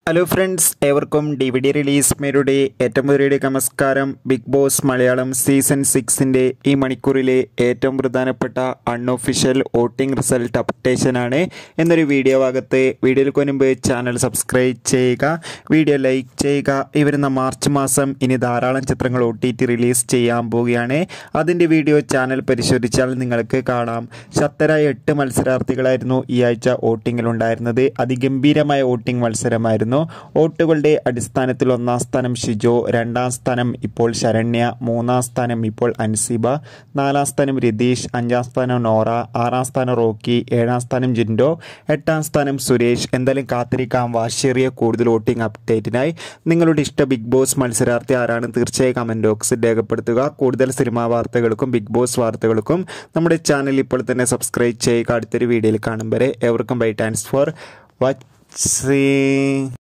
hello friends ഏവർക്കും D V D release മേരുടെ ഏറ്റവും പുതിയ നമസ്കാരം ബിഗ് ബോസ് മലയാളം സീസൺ സിക്സിൻ്റെ ഈ മണിക്കൂറിലെ ഏറ്റവും പ്രധാനപ്പെട്ട അൺഒഫീഷ്യൽ വോട്ടിംഗ് റിസൾട്ട് അപ്ഡേഷനാണ് എന്നൊരു വീഡിയോ ഭാഗത്ത് വീഡിയോയിൽ മുൻപ് ചാനൽ സബ്സ്ക്രൈബ് ചെയ്യുക വീഡിയോ ലൈക്ക് ചെയ്യുക ഈ വരുന്ന മാർച്ച് മാസം ഇനി ധാരാളം ചിത്രങ്ങൾ ഒ ടി ടി റിലീസ് ചെയ്യാൻ പോവുകയാണ് അതിൻ്റെ വീഡിയോ ചാനൽ പരിശോധിച്ചാൽ നിങ്ങൾക്ക് കാണാം ശക്തരായ എട്ട് മത്സരാർത്ഥികളായിരുന്നു ഈ ആഴ്ച വോട്ടിങ്ങിലുണ്ടായിരുന്നത് അതിഗംഭീരമായ വോട്ടിംഗ് മത്സരമായിരുന്നു വോട്ടുകളുടെ അടിസ്ഥാനത്തിൽ ഒന്നാം സ്ഥാനം ഷിജോ രണ്ടാം സ്ഥാനം ഇപ്പോൾ ശരണ്യ മൂന്നാം സ്ഥാനം ഇപ്പോൾ അൻസിബ നാലാം സ്ഥാനം രതീഷ് അഞ്ചാം സ്ഥാനം നോറ ആറാം സ്ഥാനം റോക്കി ഏഴാം സ്ഥാനം ജിൻഡോ എട്ടാം സ്ഥാനം സുരേഷ് എന്തായാലും കാത്തിരിക്കാം വാശേറിയ കൂടുതൽ വോട്ടിംഗ് അപ്ഡേറ്റിനായി നിങ്ങളുടെ ഇഷ്ട ബിഗ് ബോസ് മത്സരാർത്ഥി ആരാണ് തീർച്ചയായും കമൻറ്റ് ബോക്സിൽ രേഖപ്പെടുത്തുക കൂടുതൽ സിനിമാ വാർത്തകൾക്കും ബിഗ് ബോസ് വാർത്തകൾക്കും നമ്മുടെ ചാനൽ ഇപ്പോൾ തന്നെ സബ്സ്ക്രൈബ് ചെയ്യുക അടുത്തൊരു വീഡിയോയിൽ കാണും വരെ എവർക്കും ബൈ താങ്ക്സ് ഫോർ വാച്ചിങ്